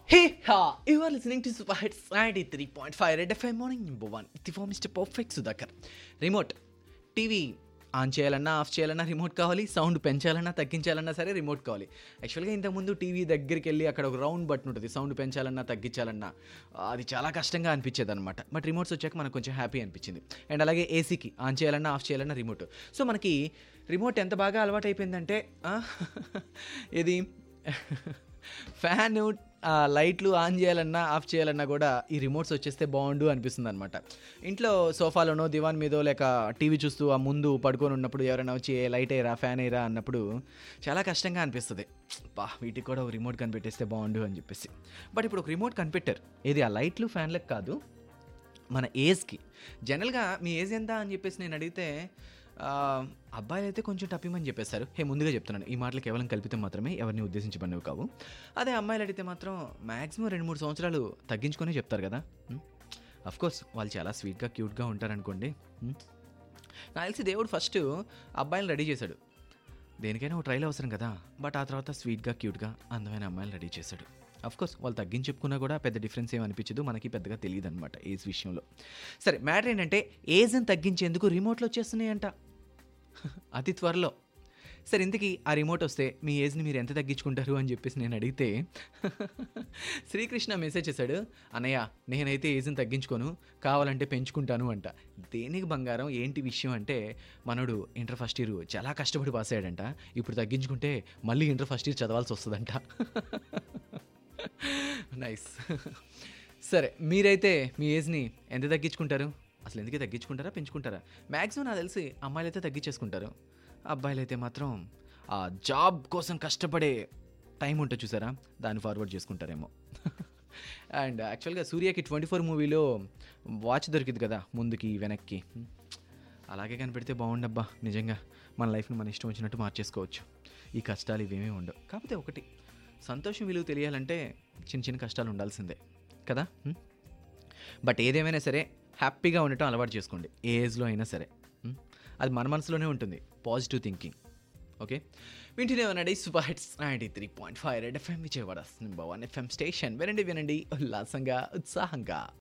Hey ha! You are listening to Super Hits 93.5 Red FM morning number one. The form Mr. Perfect Sudhakar. Remote TV on చేయాలన్నా off చేయాలన్నా remote కావాలి sound పెంచాలన్నా తగ్గించాలన్నా సరే remote కావాలి యాక్చువల్గా ఇంతకుముందు టీవీ దగ్గరికి వెళ్ళి అక్కడ ఒక రౌండ్ బటన్ ఉంటుంది సౌండ్ పెంచాలన్నా తగ్గించాలన్నా అది చాలా కష్టంగా అనిపించేది అనమాట బట్ రిమోట్స్ వచ్చాక మనకు కొంచెం హ్యాపీ అనిపించింది అండ్ అలాగే ఏసీకి ఆన్ చేయాలన్నా ఆఫ్ చేయాలన్నా రిమోట్ సో మనకి రిమోట్ ఎంత బాగా అలవాటు అయిపోయిందంటే ఆ, ఇది ఫ్యాన్ లైట్లు ఆన్ చేయాలన్నా ఆఫ్ చేయాలన్నా కూడా ఈ రిమోట్స్ వచ్చేస్తే బాగుండు అనిపిస్తుంది అనమాట ఇంట్లో సోఫాలోనో దివాన్ మీదో లేక టీవీ చూస్తూ ఆ ముందు పడుకొని ఉన్నప్పుడు ఎవరైనా వచ్చి ఏ లైట్ అయ్యరా ఫ్యాన్ అయ్యరా అన్నప్పుడు చాలా కష్టంగా అనిపిస్తుంది బా వీటికి కూడా ఒక రిమోట్ కనిపెట్టేస్తే బాగుండు అని చెప్పేసి బట్ ఇప్పుడు ఒక రిమోట్ కనిపెట్టారు ఇది ఆ లైట్లు ఫ్యాన్లకు కాదు మన ఏజ్కి జనరల్గా మీ ఏజ్ ఎంత అని చెప్పేసి నేను అడిగితే ఆ, అబ్బాయిలు అయితే కొంచెం టప్పిమని చెప్పేస్తారు హే ముందుగా చెప్తున్నాను ఈ మాటలు కేవలం కల్పితం మాత్రమే ఎవరిని ఉద్దేశించి పనివి కావు అదే అమ్మాయిలు అడిగితే మాత్రం మ్యాక్సిమం రెండు మూడు సంవత్సరాలు తగ్గించుకొని చెప్తారు కదా అఫ్ కోర్స్ వాళ్ళు చాలా స్వీట్గా క్యూట్గా ఉంటారనుకోండి హ్మ్. నాకు తెలిసి దేవుడు ఫస్ట్ అబ్బాయిని రెడీ చేశాడు దేనికైనా ఒక ట్రైల్ అవసరం కదా బట్ ఆ తర్వాత స్వీట్గా క్యూట్గా అందమైన అమ్మాయిలు రెడీ చేశాడు అఫ్ కోర్స్ వాళ్ళు తగ్గించి చెప్పుకున్నా కూడా పెద్ద డిఫరెన్స్ ఏం అనిపించదు మనకి పెద్దగా తెలియదు అనమాట ఏజ్ విషయంలో సరే మ్యాటర్ ఏంటంటే ఏజ్ని తగ్గించేందుకు రిమోట్లు వచ్చేస్తున్నాయంట అతి త్వరలో సరే ఇంతకీ ఆ రిమోట్ వస్తే మీ ఏజ్ని మీరు ఎంత తగ్గించుకుంటారు అని చెప్పేసి నేను అడిగితే శ్రీకృష్ణ మెసేజ్ చేశాడు అన్నయ్య నేనైతే ఏజ్ని తగ్గించుకోను కావాలంటే పెంచుకుంటాను అంట దేనికి బంగారం ఏంటి విషయం అంటే మనోడు ఇంటర్ ఫస్ట్ ఇయర్ చాలా కష్టపడి పాస్ అయ్యాడంట ఇప్పుడు తగ్గించుకుంటే మళ్ళీ ఇంటర్ ఫస్ట్ ఇయర్ చదవాల్సి వస్తుందంట నైస్ సరే మీరైతే మీ ఏజ్ని ఎంత తగ్గించుకుంటారు అసలు ఎందుకు తగ్గించుకుంటారా పెంచుకుంటారా మ్యాక్సిమం నాకు తెలిసి అమ్మాయిలు అయితే తగ్గించేసుకుంటారు అబ్బాయిలు అయితే మాత్రం ఆ జాబ్ కోసం కష్టపడే టైం ఉంటుంది చూసారా దాన్ని ఫార్వర్డ్ చేసుకుంటారేమో అండ్ యాక్చువల్గా సూర్యకి ట్వంటీ ఫోర్ మూవీలో వాచ్ దొరికింది కదా ముందుకి వెనక్కి అలాగే కనిపెడితే బాగుండబ్బా నిజంగా మన లైఫ్ని మన ఇష్టం వచ్చినట్టు మార్చేసుకోవచ్చు ఈ కష్టాలు ఇవేమీ ఉండవు కాకపోతే ఒకటి సంతోషం విలువ తెలియాలంటే చిన్న చిన్న కష్టాలు ఉండాల్సిందే కదా హ్మ్? బట్ ఏదేమైనా సరే హ్యాపీగా ఉండటం అలవాటు చేసుకోండి ఏ ఏజ్లో అయినా సరే హ్మ్? అది మన మనసులోనే ఉంటుంది పాజిటివ్ థింకింగ్ ఓకే వింటూనే ఉన్నాడు super hits ninety three point five red FM Vijayawada number one FM station వినండి వినండి ఉల్లాసంగా ఉత్సాహంగా